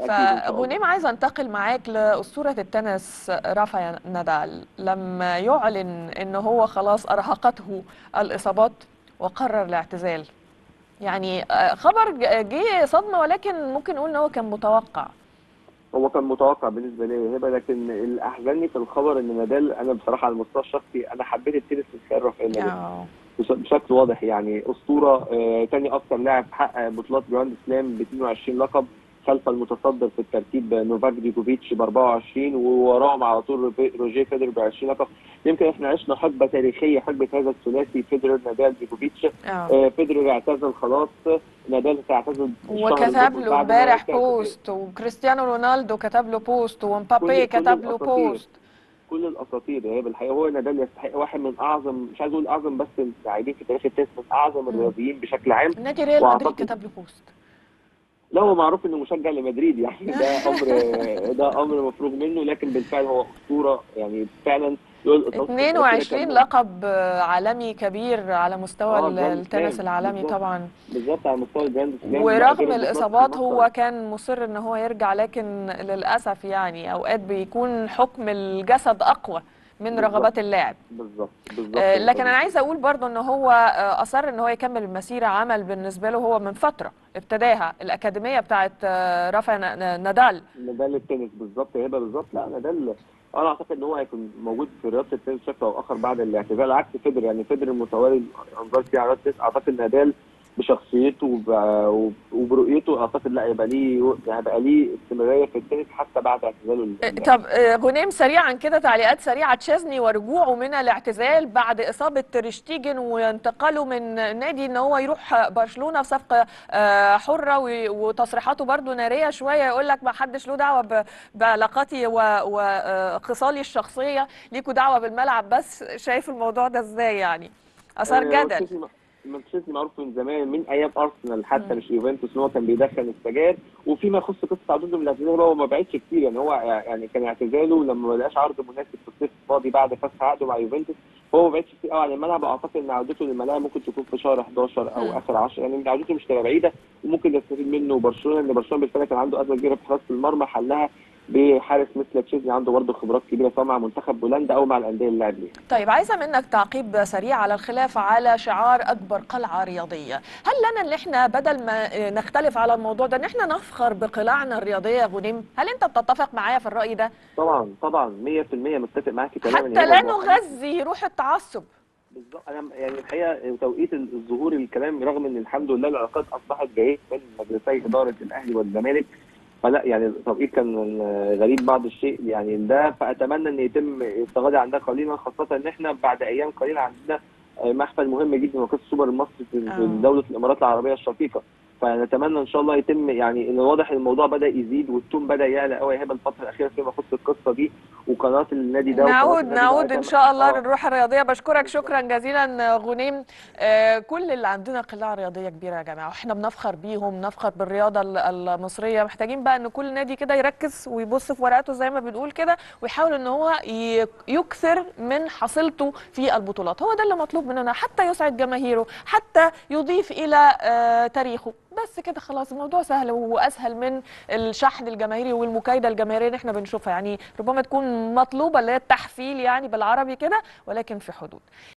أكيد إن شاء الله. فغنيم عايزه انتقل معاك لاسطوره التنس رافائيل نادال لما يعلن ان هو خلاص ارهقته الاصابات وقرر الاعتزال يعني آه، خبر ج- جه صدمه ولكن ممكن نقول ان هو كان متوقع هو كان متوقع بالنسبه لي يا هبه لكن اللي احزنني في الخبر ان نادال انا بصراحه على المستوى الشخصي انا حبيت التنس من خلال رافائيل نادال آه. بش- بشكل واضح يعني اسطوره آه، تاني اكثر لاعب حقق بطولات جراند سلام ب 22 لقب خلف المتصدر في الترتيب نوفاك ديجوفيتش ب 24 ووراهم على طول روبي- روجيه فيدر ب 20 لقب يمكن احنا عشنا حقبه تاريخيه حقبه هذا الثلاثي فيدرر نادال ديجوفيتش اه آه، فيدرر اعتزل خلاص نادال سيعتزل الشهر وكتب المقبل له بعد ما امبارح يرجع بوست وكريستيانو رونالدو كتب له بوست ومبابي كل- كل كتب له الأساطير. بوست كل الاساطير هي بالحقيقه هو نادال يستحق واحد من اعظم مش عايز اقول اعظم بس اللاعبين في تاريخ التنس من اعظم الرياضيين بشكل عام نادي ريال مدريد وأعتقد- كتب له بوست لا هو معروف انه مشجع لمدريد يعني ده امر ده امر مفروغ منه لكن بالفعل هو اسطوره يعني فعلا يقول الإصابات في الأسئلة 22 كان- لقب آه، عالمي كبير على مستوى آه، ال- جراند التنس سلام، العالمي بالظبط. طبعا بالظبط على مستوى الجراند سلام ورغم غير البطولات الاصابات في هو مصر. كان مصر ان هو يرجع لكن للاسف يعني اوقات بيكون حكم الجسد اقوى من بالظبط. رغبات اللاعب بالظبط بالظبط آه، لكن انا عايزه اقول برضو ان هو آه، اصر ان هو يكمل المسيره عمل بالنسبه له هو من فتره ابتداها الاكاديميه بتاعت آه، رافا ن- نادال نادال التنس بالظبط هبه بالظبط لا نادال انا اعتقد ان هو هيكون موجود في رياضه التنس بشكل او اخر بعد الاعتزال عكس فيدر يعني فيدر المتوالي انظار فيه على رياضه التنس اعتقد نادال بشخصيته وب- وبرؤيته اعتقد لا هيبقى ليه هيبقى ليه استمراريه في التنس حتى بعد اعتزاله آه، ال- طب آه، غنيم سريعا كده تعليقات سريعه تشيزني ورجوعه من الاعتزال بعد اصابه تريشتيجن وانتقاله من نادي ان هو يروح برشلونه في صفقه آه، حره و- وتصريحاته برضو ناريه شويه يقول لك ما حدش له دعوه ب- بعلاقاتي وخصالي الشخصيه ليكوا دعوه بالملعب بس شايف الموضوع ده ازاي يعني اثار آه، جدل تشيزني- ما تشيزني معروف من زمان من ايام ارسنال حتى مش يوفنتوس ان هو كان بيدخن السجاير وفيما يخص قصه عودته من الاعتزال هو ما بعدش كتير يعني هو يعني كان اعتزاله لما ما لقاش عرض مناسب في الصيف الفاضي بعد فسخ عقده مع يوفنتوس هو ما بعدش كتير قوي عن الملعب اعتقد ان عودته للملاعب ممكن تكون في شهر 11 مم. او اخر 10 يعني عودته مش تبقى بعيده وممكن يستفيد منه برشلونه لان برشلونه بالفعل كان عنده ازمه كبيره في حراسه المرمى حلها بحارس مثل تشيزني عنده برضه خبرات كبيره سواء مع منتخب بولندا او مع الانديه اللي لعب ليها طيب عايزه منك تعقيب سريع على الخلاف على شعار اكبر قلعه رياضيه هل لنا ان احنا بدل ما نختلف على الموضوع ده ان احنا نفخر بقلاعنا الرياضيه يا غنيم هل انت بتتفق معايا في الراي ده طبعا طبعا 100% متفق معاك تماما حتى هي لا برضه- نغذي روح التعصب بالظبط انا يعني الحقيقه توقيت الظهور الكلام رغم ان الحمد لله العلاقات اصبحت جيده بين مجلسي اداره الاهلي والزمالك فلا يعني التوقيت كان غريب بعض الشيء يعني ده فاتمنى ان يتم التغاضي عن ده قليلا خاصه ان احنا بعد ايام قليله عندنا محفل مهم جدا وكاس السوبر المصري في آه. في دوله الامارات العربيه الشقيقه فنتمنى ان شاء الله يتم يعني ان واضح إن الموضوع بدا يزيد والتون بدا يعلى قوي هبه الفتره الاخيره فيما يخص القصه دي وقناه النادي ده وقناة نعود النادي ده نعود ان أتمنى- شاء الله آه. للروح الرياضيه بشكرك شكرا جزيلا غنيم آه، كل اللي عندنا قلاع رياضيه كبيره يا جماعه واحنا بنفخر بيهم نفخر بالرياضه ال- المصريه محتاجين بقى ان كل نادي كده يركز ويبص في ورقته زي ما بنقول كده ويحاول ان هو ي- يكثر من حصيلته في البطولات هو ده اللي مطلوب مننا حتى يسعد جماهيره حتى يضيف الى آه، تاريخه بس كده خلاص الموضوع سهل واسهل من الشحن الجماهيري والمكايده الجماهيريه اللي احنا بنشوفها يعني ربما تكون مطلوبه اللي هي التحفيل يعني بالعربي كده ولكن في حدود